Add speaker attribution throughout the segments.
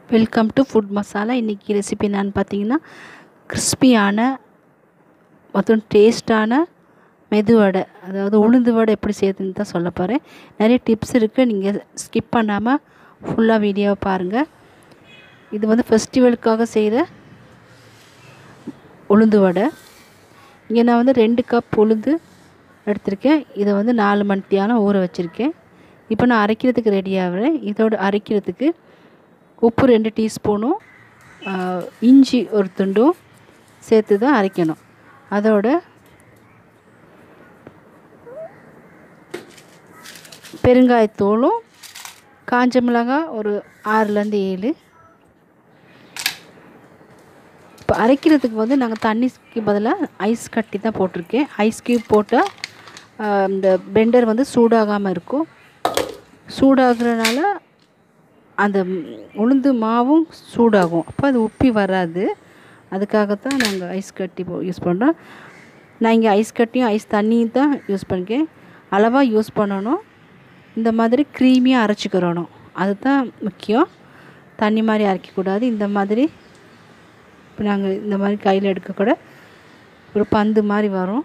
Speaker 1: welcome to food masala இன்றைக்கி recipe என்னன்னு பார்த்தீங்கன்னா கிறிஸ்பியான மற்றும் டேஸ்ட்டான மெது வடை அதாவது உளுந்து வடை எப்படி செய்யுதுன்னு தான் சொல்ல போகிறேன் நிறைய டிப்ஸ் இருக்குது நீங்கள் ஸ்கிப் பண்ணாமல் ஃபுல்லாக வீடியோவை பாருங்கள் இது வந்து ஃபெஸ்டிவலுக்காக செய்கிற உளுந்து வடை இங்கே நான் வந்து ரெண்டு கப் உளுந்து எடுத்திருக்கேன் இதை வந்து நாலு மணித்தியாலம் ஊற வச்சுருக்கேன் இப்போ நான் அரைக்கிறதுக்கு ரெடி ஆகிறேன் இதோட அரைக்கிறதுக்கு உப்பு ரெண்டு டீஸ்பூனும் இஞ்சி ஒரு துண்டும் சேர்த்து தான் அரைக்கணும் அதோட பெருங்காயத்தூளும் காஞ்ச மிளகாய் ஒரு ஆறுலேருந்து ஏழு இப்போ அரைக்கிறதுக்கு வந்து நாங்கள் தண்ணிக்கு பதிலாக ஐஸ் கட்டி தான் போட்டிருக்கேன் ஐஸ் க்யூப் போட்டால் இந்த பெண்டர் வந்து சூடாகாமல் இருக்கும் சூடாகிறனால அந்த உளுந்து மாவும் சூடாகும் அப்போ அது உப்பி வராது அதுக்காகத்தான் நாங்கள் ஐஸ் கட்டி யூஸ் பண்ணுறோம் நான் இங்கே ஐஸ் கட்டியும் ஐஸ் தண்ணியும் தான் யூஸ் பண்ணிக்கேன் அளவாக யூஸ் பண்ணணும் இந்த மாதிரி க்ரீமியாக அரைச்சிக்கிறணும் அதுதான் முக்கியம் தண்ணி மாதிரி அரைக்கக்கூடாது இந்த மாதிரி இப்போ நாங்கள் இந்த மாதிரி கையில் எடுக்கக்கூட ஒரு பந்து மாதிரி வரும்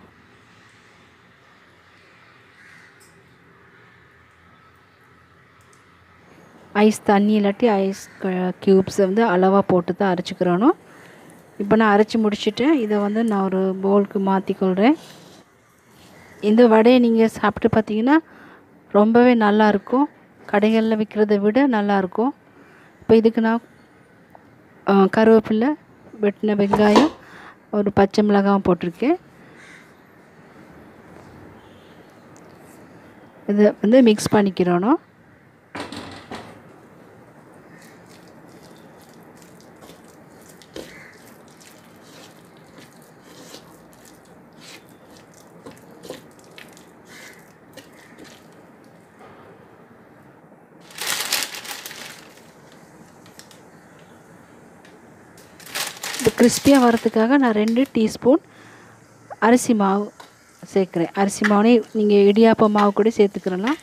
Speaker 1: ஐஸ் தண்ணி இல்லாட்டி ஐஸ் க்யூப்ஸை வந்து அளவாக போட்டு தான் அரைச்சிக்கிறணும் இப்போ நான் அரைச்சி முடிச்சுட்டேன் இதை வந்து நான் ஒரு பவுலுக்கு மாற்றிக்கொள்கிறேன் இந்த வடையை நீங்கள் சாப்பிட்டு பார்த்தீங்கன்னா ரொம்பவே நல்லாயிருக்கும் கடைகளில் விற்கிறத விட நல்லாயிருக்கும் இப்போ இதுக்கு நான் கருவேப்பிலை வெட்டின வெங்காயம் ஒரு பச்சை மிளகாயும் போட்டிருக்கேன் இதை வந்து மிக்ஸ் பண்ணிக்கிறணும் இது கிறிஸ்பியாக வரதுக்காக நான் ரெண்டு டீஸ்பூன் அரிசி மாவு சேர்க்குறேன் அரிசி மாவுனே நீங்கள் இடியாப்ப மாவு கூட சேர்த்துக்கிறலாம்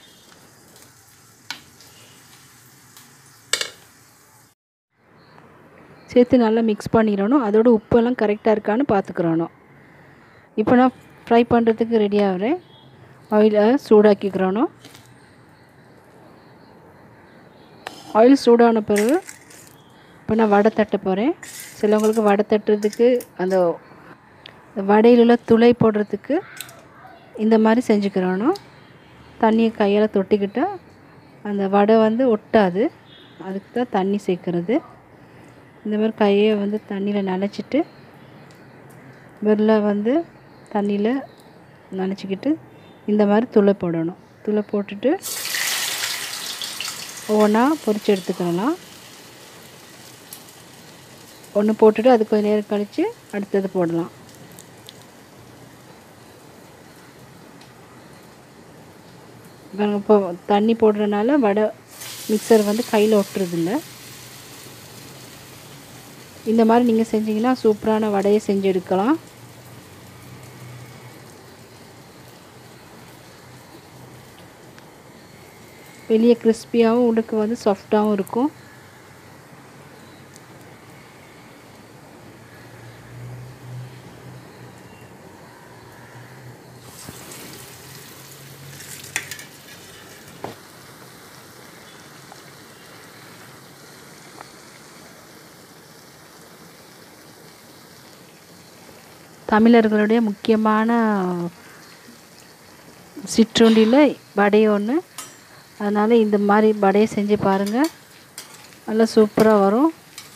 Speaker 1: சேர்த்து நல்லா மிக்ஸ் பண்ணிடணும் அதோட உப்பெல்லாம் கரெக்டாக இருக்கான்னு பார்த்துக்கிறணும் இப்போ நான் ஃப்ரை பண்ணுறதுக்கு ரெடி ஆகிறேன் ஆயிலை சூடாக்கிக்கிறணும் ஆயில் சூடான பிறகு இப்போ நான் வடை தட்ட போகிறேன் சிலவங்களுக்கு வடை தட்டுறதுக்கு அந்த வடையில் உள்ள துளை போடுறதுக்கு இந்த மாதிரி செஞ்சுக்கிறணும் தண்ணியை கையால் தொட்டிக்கிட்டால் அந்த வடை வந்து ஒட்டாது அதுக்கு தான் தண்ணி சேர்க்குறது இந்த மாதிரி கையை வந்து தண்ணியில் நனைச்சிட்டு விரல வந்து தண்ணியில் நனைச்சிக்கிட்டு இந்த மாதிரி துளை போடணும் துளை போட்டுட்டு ஒவ்வொன்றா பொரித்து எடுத்துக்கலாம் ஒன்று போட்டுட்டு அது கொஞ்சம் நேரம் கழித்து அடுத்தது போடலாம் இப்போ தண்ணி போடுறதுனால வடை மிக்சர் வந்து கையில் ஒட்டுறதில்ல இந்த மாதிரி நீங்கள் செஞ்சீங்கன்னா சூப்பரான வடையை செஞ்சு எடுக்கலாம் வெளியே கிறிஸ்பியாகவும் உடுக்கு வந்து சாஃப்டாகவும் இருக்கும் தமிழர்களுடைய முக்கியமான சிற்றுண்டியில் வடை ஒன்று அதனால் இந்த மாதிரி வடையை செஞ்சு பாருங்கள் நல்லா சூப்பராக வரும்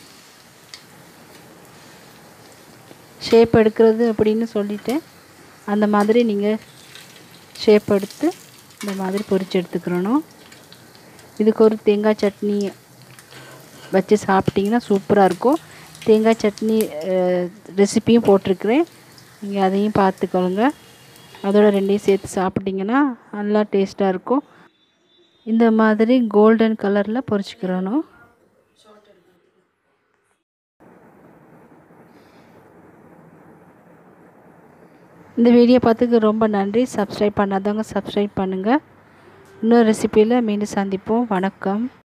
Speaker 1: ஷேப் எடுக்கிறது அப்படின்னு சொல்லிட்டேன் அந்த மாதிரி நீங்கள் ஷேப் எடுத்து இந்த மாதிரி பொரித்து எடுத்துக்கிறணும் இதுக்கு ஒரு தேங்காய் சட்னி வச்சு சாப்பிட்டிங்கன்னா சூப்பராக இருக்கும் தேங்காய் சட்னி ரெசிப்பியும் போட்டிருக்கிறேன் நீங்கள் அதையும் பார்த்துக்கொள்ளுங்க அதோட ரெண்டையும் சேர்த்து சாப்பிட்டிங்கன்னா நல்லா டேஸ்ட்டாக இருக்கும் இந்த மாதிரி கோல்டன் கலரில் பொரிச்சிக்கிறணும் இந்த வீடியோ பார்த்துக்கு ரொம்ப நன்றி சப்ஸ்கிரைப் பண்ணாதவங்க சப்ஸ்கிரைப் பண்ணுங்கள் இன்னொரு ரெசிப்பியில் மீண்டும் சந்திப்போம் வணக்கம்